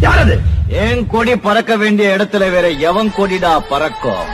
யாரது என் கொடி பறக்க வேண்டிய இடத்துல வேற எவன் கொடிடா பறக்கும்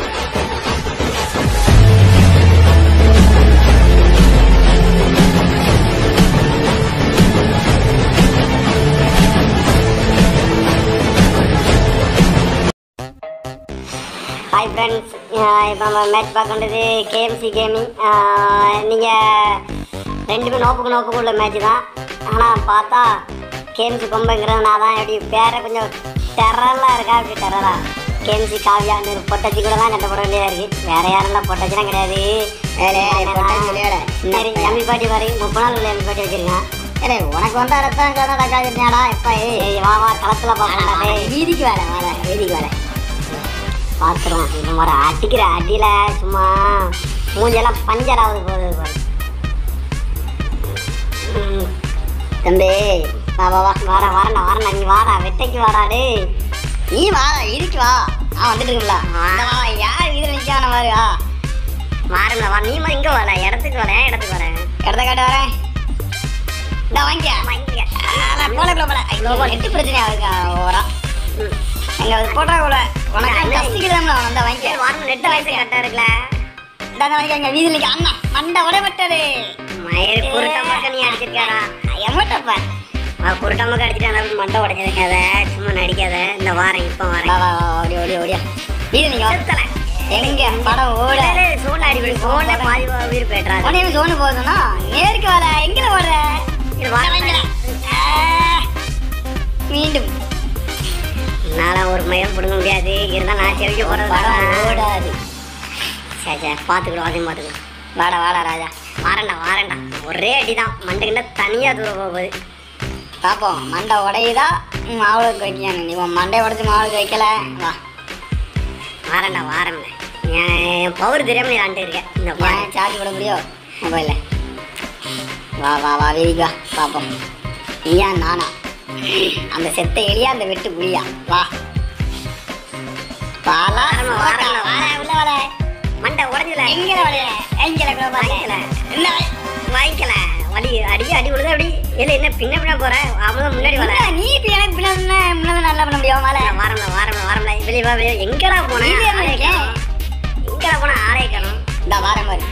ஹாய் ஃப்ரெண்ட்ஸ் இப்போ நம்ம மேட்ச் பார்க்க வேண்டியது கேஎம்சி கேமிங் நீங்கள் ரெண்டுமே நோப்புக்கு நோப்புக்கு உள்ள மேட்ச் தான் ஆனால் பார்த்தா கேஎம்சி கொம்புங்கிறதுனால தான் எப்படி பேரை கொஞ்சம் டெரலாக இருக்கா அப்படி டெரலா கேஎம்சி காவியான்னு பொட்டச்சி கூட தான் சண்டை போட வேண்டியதாக இருக்குது வேற யாரும் பொட்டச்சிலாம் கிடையாது சரி எம்மி பாட்டி பாரு முப்பது நாள் உள்ள எம்மி பாட்டி வச்சிருக்கேன் ஏலே உனக்கு வந்தா ரத்தம் கடா காய்ச்சிருந்தாடா எப்போ ஏய் வா வா களத்தில் பார்க்கலாம் வீதிக்கு வேலை வேலை வீதிக்கு வேலை பார்த்துருவோம் இந்த மாதிரி அடிக்கிற அடியில் சும்மா மூஞ்செல்லாம் பஞ்சர் ஆகுது போகுது பாரு ம். தம்பி வா வா வா வாடா வாரண்டா வாரண்டா நீ வாடா வெட்டைக்கு வாடா டேய் நீ வாடா இருக்கு வா ஆ வந்துட்டு இருக்குல்ல வா யார் இதில் நிற்கான பாரு வா வாரண்டா வா நீ இங்கே வரல இடத்துக்கு வரேன் இடத்துக்கு வரேன் இடத்த காட்ட வரேன் இந்த வாங்கிக்க வாங்கிக்க போல போல போல ஐயோ நெட்டு பிரச்சனையா இருக்கா ஓரா எங்க அது போட்டா கூட உனக்கு கஷ்டிக்கிறதா வந்த வாங்கி வாரம் நெட்ட வயசு கரெக்டா இருக்குல்ல இந்த வாங்கி எங்க வீதியில நிக்க அண்ணா மண்டை உடைப்பட்டது மயிறு குருட்டமாக நீ அடிச்சிருக்காடா எம்மட்டப்ப குருட்டமாக அடிச்சிட்டு மண்டை உடைச்சதுக்காத சும்மா நடிக்காத இந்த வாரம் இப்போ வாரம் ஓடி ஓடி ஓடியா வீதி நீங்க வரத்தல எங்க படம் ஓட சோன அடிப்படி சோன பாதி உயிர் போயிட்டா உடனே சோனு போகுதுன்னா நேருக்கு வர எங்க ஓடுற இது வாங்க மீண்டும் என்னால் ஒரு மயம் பிடுங்க முடியாது இருந்தால் நான் செவிக்க போகிறது ஓடாது சரி சரி பார்த்துக்கிடும் அதையும் பார்த்துக்கிடும் வாடா வாடா ராஜா வாரண்டா வாரண்டா ஒரே அடி தான் மண்டைக்கிட்ட தனியாக தூரம் போகுது பார்ப்போம் மண்டை உடையுதா மாவுளுக்கு வைக்கணும் நீ உன் மண்டை உடச்சி மாவுளுக்கு வைக்கல வா வாரண்டா வாரண்டா என் பவர் தெரியாம நீ ஆண்டு இருக்கேன் இந்த சார்ஜ் போட முடியும் மொபைலில் வா வா வா வீதிக்கு வா பார்ப்போம் நீயா நானா அந்த செத்த எலியா அந்த வெட்டு புலியா வா பாலா உள்ள வர மண்டை உடஞ்சல எங்கல வர எங்கல கூட வாங்கிக்கல இல்ல வாங்கிக்கல வலி அடி அடி விழுது அப்படி இல்ல என்ன பின்ன பின்ன போற அவன் முன்னாடி வர நீ இப்ப எனக்கு பின்ன முன்ன நல்லா பண்ண முடியும் வர வாரம்ல வாரம்ல வாரம்ல வெளிய வா வெளிய எங்கடா போன எங்கடா போன ஆளே காணோம் இந்த வாரம் பாரு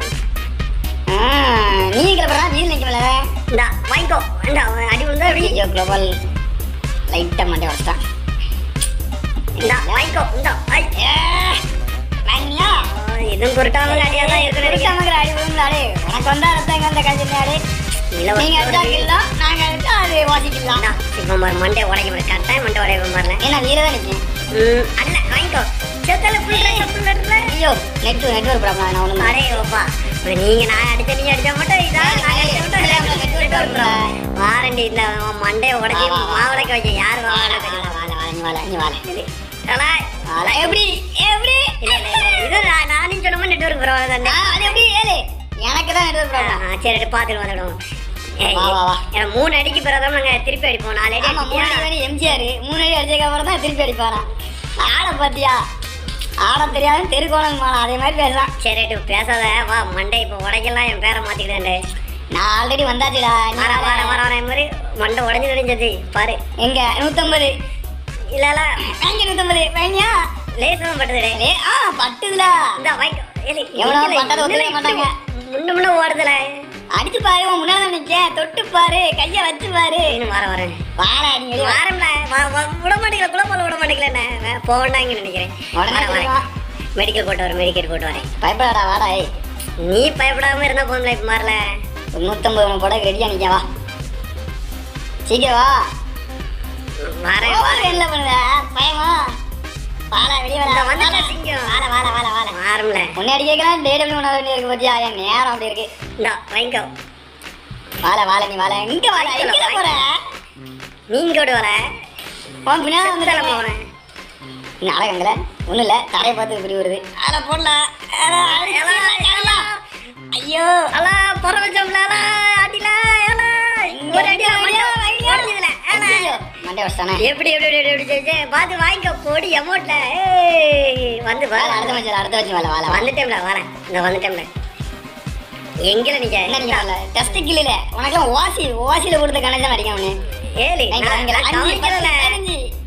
நீ கிளம்புறா நீ நிக்கல இந்த வாங்கிக்கோ இந்த அடி விழுந்தா அப்படி ஐயோ குளோபல் லைட்டா மண்டை உடச்சிட்டான் இந்த வாங்கிக்கோ இந்த ஐ வாங்கியா இதுவும் குருட்டாமங்க அடியா தான் இருக்கு குருட்டாமங்க அடி விழுந்தாடே உனக்கு வந்தா ரத்தம் அந்த கஞ்சினாடே நீங்க அடிச்சா கில்லா நாங்க அடிச்சா அது வாசிக்கலாம் இப்போ மாதிரி மண்டை உடைக்க முடியும் கட்டாயம் மண்டை உடைக்க பாருங்க ஏன்னா வீர தான் நிற்கும் அல்ல வாங்கிக்கோ செத்தல புல் ஐயோ நெட் நெட்வொர்க் ப்ராப்ளம் நான் ஒன்று அடே ஓப்பா இப்ப நீங்க நான் அடிச்ச நீங்க அடிச்சா மட்டும் இதான் நாங்க அடிச்சா மட்டும் வாரண்டி இந்த மண்டையை உடைச்சி மாவுடைக்க வைக்க யார் வாழ நீ வாழ நீ வாழ எப்படி எப்படி இது நான் நானும் சொன்ன மாதிரி நெட்வொர்க் ப்ராப்ளம் தானே அது எப்படி ஏழு எனக்கு தான் நெட்வொர்க் ப்ராப்ளம் சரி பார்த்துட்டு வந்துடும் மூணு அடிக்கு பிறகு நாங்க திருப்பி அடிப்போம் நாலு அடி மூணு அடி எம்ஜிஆர் மூணு அடி அடிச்சதுக்கு அப்புறம் தான் திருப்பி அடிப்பாரா ஆட பாத்தியா ஆட தெரியாத தெருக்கோணம் அதே மாதிரி பேசலாம் சரி பேசாத வா மண்டை இப்போ உடைக்கலாம் என் பேரை மாத்திக்கிட்டேன் நான் ஆல்ரெடி வந்தாச்சுடா வர வர வர வர மாதிரி மண்டை உடஞ்சு தெரிஞ்சது பாரு எங்க நூத்தம்பது இல்ல இல்ல வாங்கி நூத்தம்பது வாங்கியா லேசமா பட்டது லே ஆ பட்டுதுல இந்த வாங்கிக்கோ ஏலி எவ்வளோ பட்டது ஒத்துக்க மாட்டாங்க முன்ன முன்ன ஓடுதுல அடிச்சு பாரு உன் முன்னால நிக்க தொட்டு பாரு கைய வச்சு பாரு வர வரேன் வார நீ வாரம்ல விட மாட்டேங்கல குழப்பம் விட மாட்டேங்கல போண்டாங்க நினைக்கிறேன் மெடிக்கல் போட்டு வரேன் மெடிக்கல் போட்டு வரேன் பயப்படாடா வாடா ஏய் நீ பயப்படாம இருந்தா போதும்ல இப்ப மாறல நூத்தம்பது போட ரெடியா நிக்க வா சீக்கிரம் வா வரேன் வரேன் என்ன பண்ணுவ பயமா வாடா வெளிய வர வந்து சிங்கம் வாட வாட வாட வாட ஆரம்பல முன்னாடி கேட்கலாம் டேடபிள் பண்ண வேண்டிய இருக்கு பத்தியா என் நேரம் அப்படி இருக்கு இந்த வாங்கிக்கோ வாழ வாழ நீ வாழ இங்க வாழ இங்க போற நீங்க கூட வர உன் பின்னாடி வந்து தலை போனேன் நீ அழகங்கள ஒன்றும் இல்லை தரையை பார்த்து இப்படி வருது அட போடல ஐயோ அலா பொற வச்சோம்ல அடில ஒரு அடி மண்டை வச்சானே எப்படி எப்படி எப்படி எப்படி செஞ்சு பார்த்து வாங்கிக்கோ போடி அமௌண்ட்ல வந்து வா அடுத்த வச்சு அடுத்த வச்சு வேலை வாழ வந்துட்டேன்ல வரேன் இந்த வந்துட்டேன்ல எங்கல நீங்க என்ன நீங்க வரல டெஸ்ட் கில்ல உனக்கு ஓசி ஓசில கொடுத்த கணக்கு தான் அடிக்க அவனு ஏழு அஞ்சு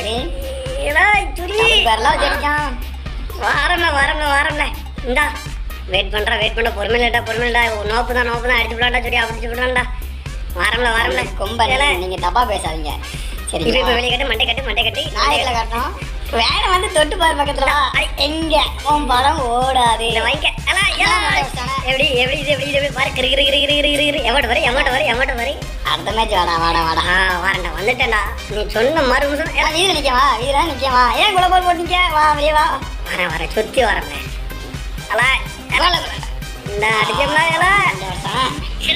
ஏடா, சுரி. பேர்லாம் வச்சிருக்கான் வாரம்ல வாரம்ல வாரம்ல இந்தா வெயிட் பண்றா வெயிட் பண்ண பொறுமையிலடா பொறுமையிலடா நோப்பு தான் நோப்பு தான் அடிச்சு விடாண்டா சொல்லி அடிச்சு விடாண்டா வாரம்ல வாரம்ல கொம்ப ஏலே, நீங்க தப்பா பேசாதீங்க சரி இப்ப இப்ப வெளியே கட்டு மண்டை கட்டு மண்டை கட்டி நாளைக்குல காட்டணும் வேற வந்து தொட்டு பாரு பக்கத்துல வா. எங்க உன் படம் ஓடாது இந்த வாங்கிக்க அலா, ஏலா. எப்படி எப்படி இது எப்படி இது எப்படி பாரு கிரு கிரு கிரு கிரு கிரு கிரு கிரு எமௌண்ட் வரி எமௌண்ட் வரி எமௌண்ட் வரி அடுத்த மேட்ச் வாடா வாடா வாடா ஆ வாரண்டா வந்துட்டேன்டா நீ சொன்ன மறு நிமிஷம் ஏலா, ஏன் வீதியில நிக்கவா வீதியில நிக்கவா ஏன் குலபால் போட்டீங்க வா வெளியே வா வரேன் வரேன் சுத்தி வரேன் அலா அலா, அலா. இந்த அடிச்சோம்னா ஏலா இந்த வருஷம்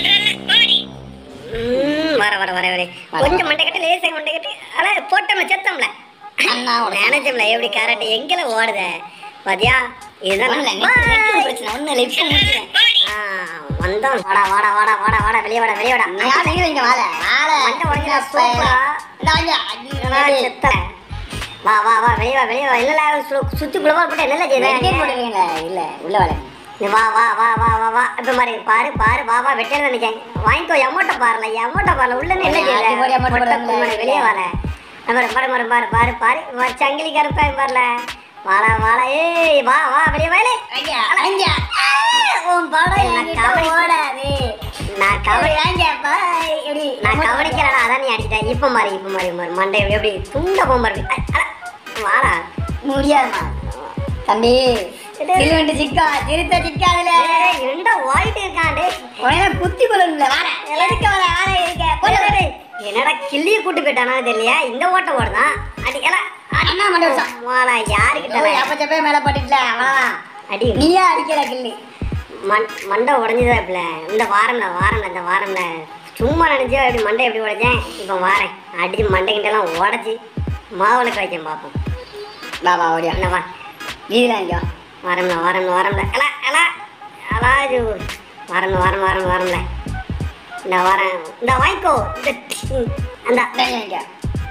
ம், வர வர வர வர கொஞ்சம் மண்டை கட்டி லேசாக மண்டை கட்டி அல போட்டோம்ல செத்தோம்ல அண்ணா உனக்கு நினைச்சோம்ல எப்படி கரெக்ட் எங்கல ஓடுத பாத்தியா இதுதான் ஒண்ணுல, வா. நெட் நெட் பிரச்சனை ஒண்ணு இல்லை இப்போ முடிச்சிட்டேன் ஆ, வந்தோம் வாடா வாடா வாடா வாடா வாடா வெளியே வாடா வெளியே வாடா நான் நீங்க இங்க வாழ வாழ மண்டை உடைஞ்சா சூப்பரா. இந்த வாங்க ஆ, செத்தல வா வா வா வெளியே வா வெளியே வா இல்லல சு- சுத்தி குளமா போட்டு என்னல வெட்டியே செய்த போட்டுருக்கீங்களா இல்ல உள்ள வாழ வா வா வா வா வா வா இப்ப மாதிரி பாரு பாரு வா வா வெட்டியால நினைச்சேன் வாங்கிக்கோ எம்மோட்ட பாருல எம்மோட்ட பாருல உள்ள என்ன அடி போடி, செய்த amount மொட்டை போடுறோம்ல. கும்மனை வெளியே வாழ நம்ம பாரு பாரு பாரு பாரு பாரு வா, சங்கிலி கருப்பாய் பாருல வாடா வாடா ஏய் வா வா வெளியே வாயிலே ஐயா ஐயா உன் படம் நான் என்கிட்ட கவனி- ஓடாது நான் கவனி ஐயா பாய் எப்படி நான் கவனிக்கலடா அதான் நீ அடிச்சிட்டேன் இப்ப மாதிரி இப்ப மாதிரி மாதிரி மண்டை எப்படி எப்படி துண்ட போம்பாரு வாடா முடியாதுமா தம்பி சிலுவண்டு சிக்கா திருத்த சிக்காதுல ஏய், என்னடா ஓடிட்டு இருக்காண்டே உடனே குத்தி கொள்ளணும்ல வாட எதுக்கு வர வாட இருக்க போட போட என்னடா கிள்ளிய கூட்டு போயிட்டானா தெரியலையா இந்த ஓட்ட ஓடுதான் அடி ஏலா, அடி. அண்ணா மண்டை வச்சான் வாடா யாருக்கிட்ட அப்ப செப்பே மேல பட்டுட்டல வா அடி நீயா அடிக்கல கில்லி மண் மண்டை உடஞ்சுதா இப்பல இந்த வாரம்ல வாரம்ல இந்த வாரம்ல சும்மா நினைச்சா எப்படி மண்டை எப்படி உடைச்சேன் இப்போ வாரேன் அடிச்சு மண்டை கிட்டலாம் உடச்சி மாவுல கழிச்சேன் பார்ப்போம் வா வா ஓடியா என்ன வா வீதியில நிக்கோ வாரம்ல வாரம்ல வாரம்ல அலா அலா அலா இது வாரம் வாரம் வாரம் வாரம்ல இந்த வாரம் இந்த வாங்கிக்கோ இந்த ம், அந்த தனியா நிக்கோ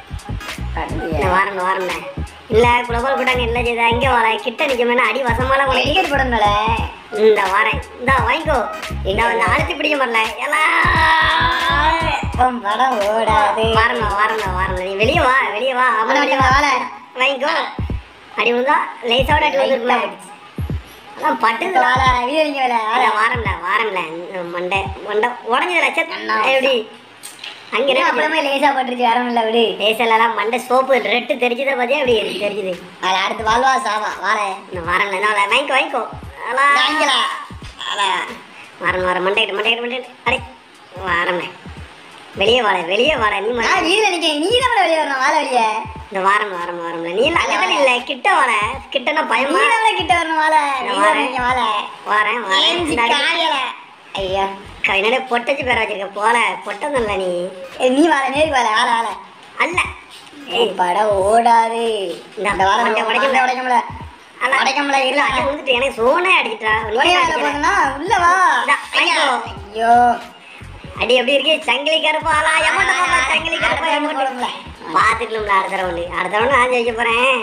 இந்த வாரம்ல வாரம்ல இல்ல குளோபல் போட்டாங்க என்ன செய்யுது அங்கே வர கிட்ட நிக்கமே அடி வசமால உனக்கு டிக்கெட் போடணும்ல இந்த வாரேன் இந்த வாங்கிக்கோ இந்த வந்து அழுத்தி பிடிக்க முடியல எல்லாம் உன் படம் ஓடாது வாரம்ல வாரம்ல வாரம்ல நீ வெளியே வா வெளியே வா அவன அவன வெளியே வா, வாழ. வாங்கிக்கோ அடி விழுந்தா லேசாவோட அடி வந்துருக்குல அதான் பட்டுது வாழ வீதியில நிக்க வேலை அத வாரம்ல வாரம்ல இந்த மண்டை மண்டை உடஞ்சதுல சத் அண்ணா. எப்படி அங்க என்ன என்ன அப்புறமே லேசா பட்டுருச்சு வரணும்ல விடு லேசெல்லாம் மண்டை சோப்பு ரெட்டு தெரிஞ்சதை பார்த்தியா எப்படி தெரிஞ்சுது அது அடுத்து வாழ்வா சாவா வாழ இந்த வாரம்ல என்ன வாழை? வாங்கிக்கோ வாங்கிக்கோ அதான். வாங்கிக்கல. அதான். வாரம் வாரம் மண்டை மண்டை மண்டை அடே வாரம்ல வெளியே வாழ வெளியே வாழ நீ ம- நான் வீதியில நிக்க நீ தான் வெளியே வரணும் வாழ வெளியே இந்த வாரம் வாரம் வாரம்ல நீ எல்லாம் அங்கே இல்ல கிட்ட வாழ கிட்டனா நீ பயமா தான் கிட்ட வரணும் வாழ நான் வீதியில வரேன். நிக்க வாழ வாரேன் வாரேன் ஏஞ்சி இந்த அடி- காலையில ஐயா கையினாலே பொட்டச்சு பேர வச்சிருக்க போல பொட்டதில்ல நீ ஏய், நீ வாழ நேருக்கு வாழ வாழ வாழ அல்ல ஏய் படம் ஓடாது இந்த இந்த வாழ மண்டை உடைக்க உடைக்க உடைக்கமுல அல்ல உடைக்கமுல இல்ல இல்ல அடி வந்துட்டு எனக்கு சோனே அடிச்சிட்டா நீ ஒரே என்ன வேலை அடிக்கிற? போதுனா உள்ள வா இந்தா, வாங்கிக்கோ. ஐயோ அடி எப்படி இருக்கு சங்கிலி கருப்பாலா எமௌண்ட் போடா சங்கிலி கருப்பா அடுத்த round எமௌண்ட் போடும்ல. பாத்துக்கணும்ல அடுத்த ரவுண்டு அடுத்த ரவுண்டு நான் ஜெயிக்க போறேன்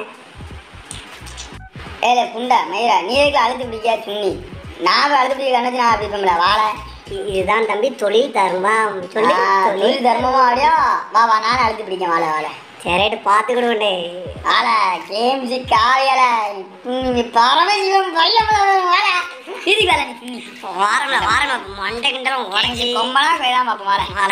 ஏலே புண்டா மயிரா நீ எதுக்கு அழுத்து பிடிக்கா சுண்ணி நான் போய் அழுத்து பிடிக்க நினைச்சு நான் அப்படி பண்ணல வாழ இ- இதுதான் தம்பி தொழில் தர்மம் சொல்லி தொழில் தொழில் தர்மமா அப்படியா வா வா நானும் அழுத்து பிடிக்க வாழ வாழ சரிட்டு பாத்துக்கிடுவேண்டே வாழ கேம்ஸ் காவியல நீ பரமசிவம் பையன் வாழ இதுக்கு வேலை நீ சுண்ணி வாரம்ல வாரம் மண்டை கிண்டலம் உடஞ்சி கொம்பனா போய்தான் பார்ப்போம் வாழ வாழ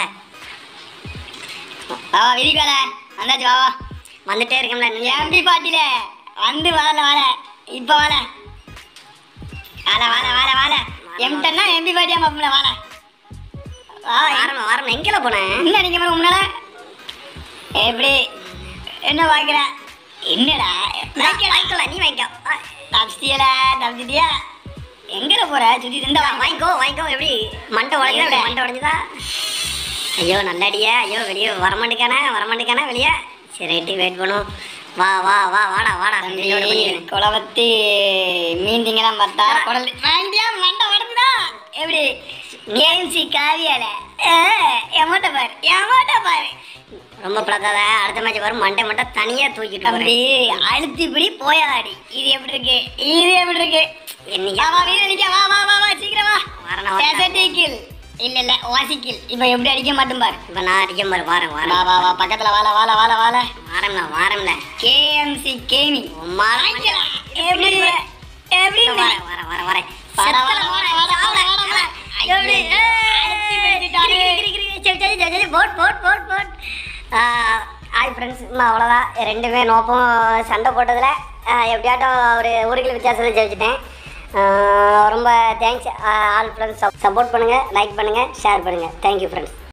வா வா விதிக்கு வேலை வந்தாச்சு வா வா வந்துட்டே இருக்கோம்ல நீ எம்பி பாட்டில வந்து வாழ வாழ இப்ப வாழ வாழ வாழ வாழ வாழ எம்டன்னா எம்பி பாட்டியா பார்ப்போம்ல வாழ வா வாரம் வாரம் எங்கேல போனேன் என்ன நினைக்க மாதிரி முன்னால எப்படி என்ன பாக்குற என்னடா வாங்கிக்கல நீ வாங்கிக்கோ ஆ, தப்பிச்சியல தப்பிச்சிட்டியா எங்கட போற சுத்தி இருந்தா இந்தா, வாங்கிக்கோ வாங்கிக்கோ எப்படி மண்டை உடஞ்சுதா மண்டை உடஞ்சுதா ஐயோ நல்ல அடியா ஐயோ வெளியே வரமாட்டேக்கானே வரமாட்டேக்கானே வெளியே சரி ரைட்டு வெயிட் பண்ணுவோம் வா வா வா வாடா வாடா இதோட பண்ணிக்கிறேன். குளவத்தி மீன் திங்கலாம் பார்த்தா குடல் வாங்கிட்டியா மண்டை உடஞ்சுதா எப்படி கேம்சி காவியால எமோட்ட பாரு எமோட்ட பாரு ரொம்ப பழக்காத அடுத்த மேட்ச் வரும் மண்டை மட்டும் தனியா தூக்கிட்டு தம்பி போறேன் அழுத்தி இப்படி போயாதாடி இது எப்படி இருக்கு இது எப்படி இருக்கு என்னையா வா வா வீர நிக்க வா வா வா வா சீக்கிரம் வா வரேன் வரேன் சேசட்டிக்கில் இல்ல இல்ல வாசிக்கில் இப்ப எப்படி அடிக்க மாட்டோம் பாரு இப்ப நான் அடிக்க பாரு வாரேன் வா வாரேன் வா வா பக்கத்துல வாழ வாழ வாழ வாழ வாரேன் வாரம்ல வாரம்ல கேஎம்சி கேமிங் மாறலாம் எப்படி எப்படி வர வர வர வர வர, வர வர, வர, வர, வர, வர, வர. எப்படி? அடிச்சு பேசிட்டாரு. போட் போட் போட் போட் ஹாய் ஃப்ரெண்ட்ஸ் நான் அவ்வளோதான் ரெண்டுமே நோப்பும் சண்டை போட்டதில் எப்படியாட்டும் ஒரு ஒரு கிலோ வித்தியாசத்தில் ஜெயிச்சிட்டேன் ஆஹ் ரொம்ப தேங்க்ஸ் ஆல் ஃப்ரெண்ட்ஸ் சப்போர்ட் பண்ணுங்கள் லைக் பண்ணுங்கள் ஷேர் பண்ணுங்கள் தேங்க்யூ ஃப்ரெண்ட்ஸ்